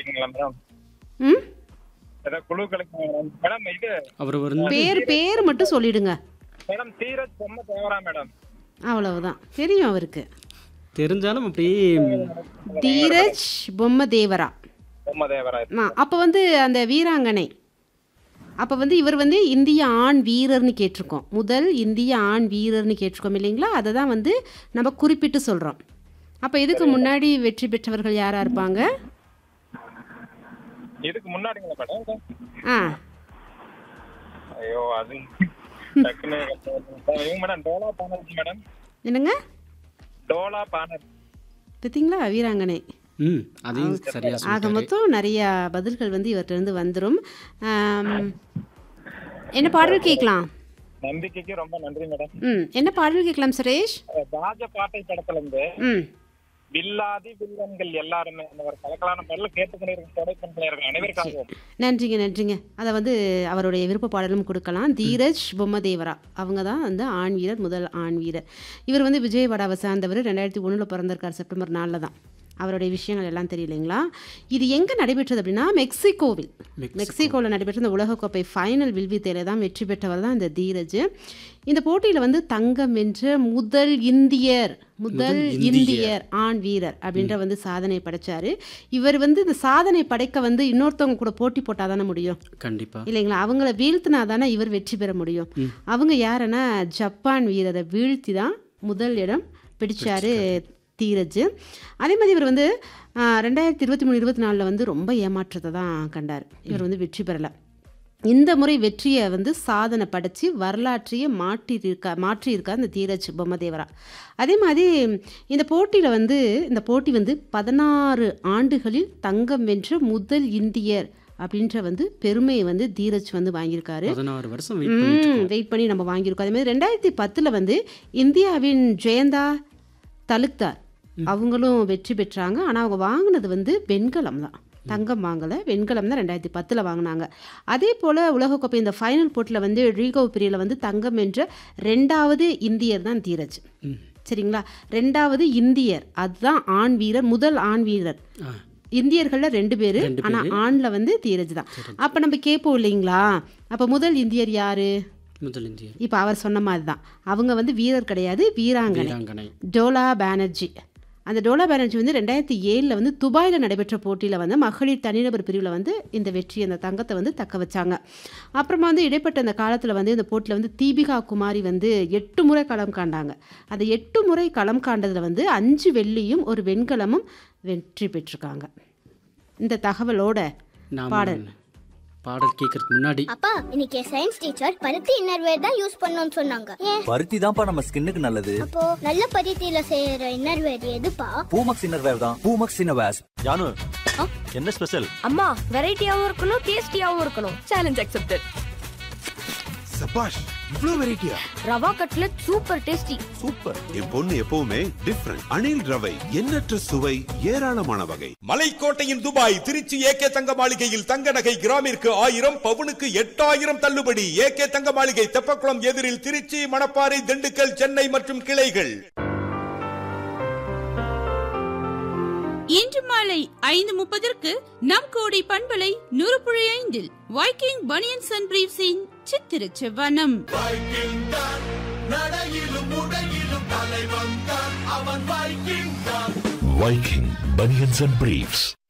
கிடைக்குங்களா மேடம் ம் ஏதாவது குழு கிடைக்குங்களா மேடம் மேடம் இது அவர் வந்து பேர் பேர் மட்டும் சொல்லிடுங்க மேடம் தீரஜ் பொம்மை தேவரா மேடம் அவ்வளவுதான் தெரியும் அவருக்கு தெரிஞ்சாலும் அப்படியே தீரஜ் பொம்மை தேவரா பொம்மை தேவரா ஆ அப்போ வந்து அந்த வீராங்கனை அப்போ வந்து இவர் வந்து இந்திய ஆண் வீரர்னு கேட்டிருக்கோம் முதல் இந்திய ஆண் வீரர்னு கேட்டிருக்கோம் இல்லைங்களா அதை தான் வந்து நம்ம குறிப்பிட்டு சொல்கிறோம் அப்போ இதுக்கு முன்னாடி வெற்றி பெற்றவர்கள் யாராக இருப்பாங்க இதுக்கு முன்னாடிங்களா மேடம் ஆ ஐயோ அது டக்குன்னு இவங்க மேடம் டோலா பானர்ஜி மேடம் என்னங்க டோலா பானர் பார்த்தீங்களா வீராங்கனை ம் அதையும் சரியா ஆக சொல்லிட்டாரு மொத்தம் நிறைய பதில்கள் வந்து இவற்றிலிருந்து வந்துடும் ஆம், என்ன பாடல் கேட்கலாம் நம்பிக்கைக்கு ரொம்ப நன்றி மேடம் ம் என்ன பாடல் கேட்கலாம் சுரேஷ் ராஜ பாட்டை படத்துல இருந்து ம் வில்லாதி வில்லன்கள் எல்லாருமே அந்த ஒரு கலக்கலான பாடல கேட்டுக்கொண்டிருக்கும் தொடை பண்ணிருக்கேன் அனைவருக்காகவும் நன்றிங்க நன்றிங்க அதை வந்து அவருடைய விருப்ப பாடலும் கொடுக்கலாம் தீரஜ் பொம்மதேவரா அவங்க தான் வந்து ஆண் வீரர் முதல் ஆண் வீரர் இவர் வந்து விஜயவாடாவை சார்ந்தவர் ரெண்டாயிரத்தி ஒன்றில் பிறந்திருக்கார் செப்டம்பர் நாலில் தான் அவருடைய விஷயங்கள் எல்லாம் தெரியலைங்களா இது எங்கே நடைபெற்றது அப்படின்னா மெக்சிகோவில் மெக்சிகோவில் நடைபெற்ற இந்த உலகக்கோப்பை ஃபைனல் வில்வித்தையில தான் வெற்றி பெற்றவர் தான் இந்த தீரஜ் இந்த போட்டியில் வந்து தங்கம் வென்ற முதல் இந்தியர் முதல் இந்தியர் ஆண் வீரர் அப்படின்ற வந்து சாதனை படைச்சாரு இவர் வந்து இந்த சாதனை படைக்க வந்து இன்னொருத்தவங்க கூட போட்டி போட்டால் தானே முடியும் கண்டிப்பா இல்லைங்களா அவங்கள வீழ்த்தினா தானே இவர் வெற்றி பெற முடியும் அவங்க யாருன்னா ஜப்பான் வீரரை வீழ்த்தி தான் முதல் இடம் பிடிச்சாரு தீரஜ் அதே மாதிரி இவர் வந்து ஆஹ், ரெண்டாயிரத்தி இருபத்தி மூணு இருபத்தி நாலில் வந்து ரொம்ப ஏமாற்றத்தை தான் கண்டார் இவர் வந்து வெற்றி பெறலை இந்த முறை வெற்றியை வந்து சாதனை படைச்சு வரலாற்றையே மாற்றியிருக்கா மாற்றியிருக்கார் இந்த தீரஜ் பொம்மதேவரா அதே மாதிரி இந்த போட்டியில் வந்து இந்த போட்டி வந்து பதினாறு ஆண்டுகளில் தங்கம் வென்ற முதல் இந்தியர் அப்படின்ற வந்து பெருமையை வந்து தீரஜ் வந்து வாங்கியிருக்காரு பதினாறு வருஷம் வெயிட் பண்ணிட்டு ம் வெயிட் பண்ணி நம்ம வாங்கியிருக்கோம் அதே மாதிரி ரெண்டாயிரத்தி பத்தில் வந்து இந்தியாவின் ஜெயந்தா தலுக்தார் அவங்களும் வெற்றி பெற்றாங்க ஆனால் அவங்க வாங்கினது வந்து வெண்கலம் தான் தங்கம் வாங்கலை வெண்கலம் தான் ரெண்டாயிரத்தி பத்தில் வாங்கினாங்க அதே போல் உலகக்கோப்பை இந்த ஃபைனல் போட்டியில் வந்து ரீகோ பிரியில் வந்து தங்கம் என்ற ரெண்டாவது இந்தியர் தான் தீரஜ் சரிங்களா ரெண்டாவது இந்தியர் அதுதான் ஆண் வீரர் முதல் ஆண் வீரர் ஆ. இந்தியர்களில் ரெண்டு பேர் ரெண்டு ஆனால் ஆணில் வந்து தீரஜ் தான் அப்போ நம்ம கேட்போம் இல்லைங்களா அப்போ முதல் இந்தியர் யாரு முதல் இந்திய இப்போ அவர் சொன்ன மாதிரி தான் அவங்க வந்து வீரர் கிடையாது வீராங்கனை வீராங்கனை டோலா பானர்ஜி அந்த டோலா பானர்ஜி வந்து ரெண்டாயிரத்தி ஏழில் வந்து துபாயில் நடைபெற்ற போட்டியில் வந்து மகளிர் தனிநபர் பிரிவில் வந்து இந்த வெற்றி அந்த தங்கத்தை வந்து தக்க வச்சாங்க அப்புறமா வந்து இடைப்பட்ட அந்த காலத்தில் வந்து இந்த போட்டியில் வந்து தீபிகா குமாரி வந்து எட்டு முறை களம் காண்டாங்க அந்த எட்டு முறை களம் காண்டதில் வந்து அஞ்சு வெள்ளியும் ஒரு வெண்கலமும் வெற்றி பெற்றிருக்காங்க இந்த தகவலோட நாம பாடல். பாடல் கேட்கறதுக்கு முன்னாடி அப்பா இன்னைக்கு சயின்ஸ் டீச்சர் பருத்தி இன்னர்வேர் தான் யூஸ் பண்ணணும்னு சொன்னாங்க ஏன் பருத்தி தான்ப்பா நம்ம ஸ்கின்னுக்கு நல்லது அப்போ நல்ல பருத்தியில செய்யற இன்னர்வேர் எதுப்பா பூமக்ஸ் இன்னர்வேர் தான் பூமக்ஸ் இன்னர்வேர்ஸ் ஜானு என்ன ஸ்பெஷல் அம்மா வெரைட்டியாவும் இருக்கணும் டேஸ்டியாவும் இருக்கணும் சேலஞ்ச் அக்செப்டட் சபாஷ் இவ்ளோ வெரைட்டியா rava cutlet super tasty super என் பொண்ணு எப்பவுமே டிஃப்ரெண்ட் அணில் ரவை எண்ணற்ற சுவை ஏராளமான வகை மலைக்கோட்டையின் துபாய் திருச்சி ஏகே தங்க மாளிகையில் தங்க நகை கிராமிற்கு ஆயிரம் பவுனுக்கு எட்டாயிரம் தள்ளுபடி ஏகே தங்க மாளிகை தெப்பக்குளம் எதிரில் திருச்சி மணப்பாறை திண்டுக்கல் சென்னை மற்றும் கிளைகள் இன்று மாலை ஐந்து முப்பதற்கு நம் கோடி பண்பலை நூறு புள்ளி ஐந்தில் வைக்கிங் பனியன் சன் பிரீவ்ஸின் சித்திர செவ்வனம் வைக்கிங் பனியன்ஸ் அண்ட் பிரீஃப்ஸ்